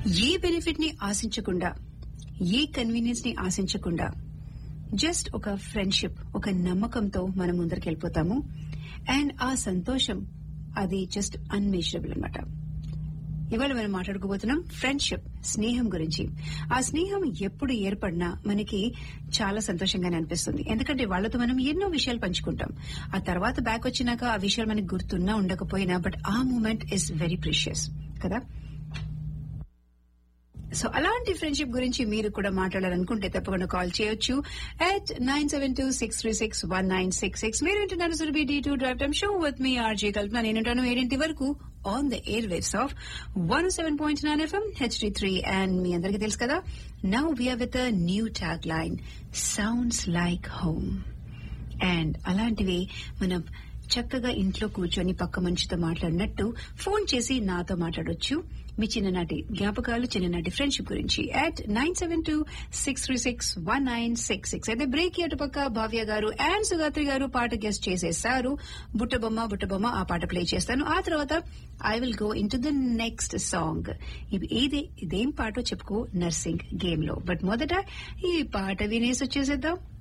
ఏ benefit ని ఆశించకుండా ఏ convenience ని ఆశించకుండా జస్ట్ ఒక ఫ్రెండ్షిప్ ఒక నమ్మకంతో మనం ముందరికి వెళ్ళిపోతాము అండ్ ఆ సంతోషం అది జస్ట్ అన్మేజరబుల్ అనమాట ఇవాళ మనం మాట్లాడుకోబోతున్నాం ఫ్రెండ్షిప్ స్నేహం గురించి ఆ స్నేహం ఎప్పుడు ఏర్పడినా మనకి చాలా సంతోషంగానే అనిపిస్తుంది ఎందుకంటే వాళ్ళతో మనం ఎన్నో విషయాలు పంచుకుంటాం ఆ తర్వాత బ్యాక్ వచ్చినాక ఆ విషయాలు మనకి గుర్తున్నా ఉండకపోయినా బట్ ఆ మూమెంట్ ఇస్ వెరీ ప్రీషియస్ కదా సో అలాంటి ఫ్రెండ్షిప్ గురించి మీరు కూడా మాట్లాడాలనుకుంటే తప్పకుండా కాల్ చేయొచ్చు at nine seven two six three six one nine six six మీరు వింటున్నారు Surabhi D two drive time show with me RJ Kalpana నేనుంటాను ఏడింటి వరకు on the air waves of one seven point nine FM HD three and మీ అందరికీ తెలుసు కదా now we're with a new tag line sounds like home and అలాంటివి మనం చక్కగా ఇంట్లో కూర్చొని పక్క మనిషితో మాట్లాడినట్టు ఫోన్ చేసి నాతో మాట్లాడొచ్చు మీ చిన్ననాటి జ్ఞాపకాలు చిన్ననాటి ఫ్రెండ్షిప్ గురించి at nine seven two six three six one nine six six అయితే బ్రేక్ అటుపక్క భావ్య గారు అండ్ సుగాత్రి గారు పాట గెస్ట్ చేసేసారు బుట్టబొమ్మ బుట్టబొమ్మ ఆ పాట ప్లే చేస్తాను ఆ తర్వాత I will go in to the next song ఇది ఇదేం పాటో చెప్పుకో నర్సింగ్ గేమ్ లో బట్ మొదట ఈ పాట వినేసి వచ్చేసేద్దాం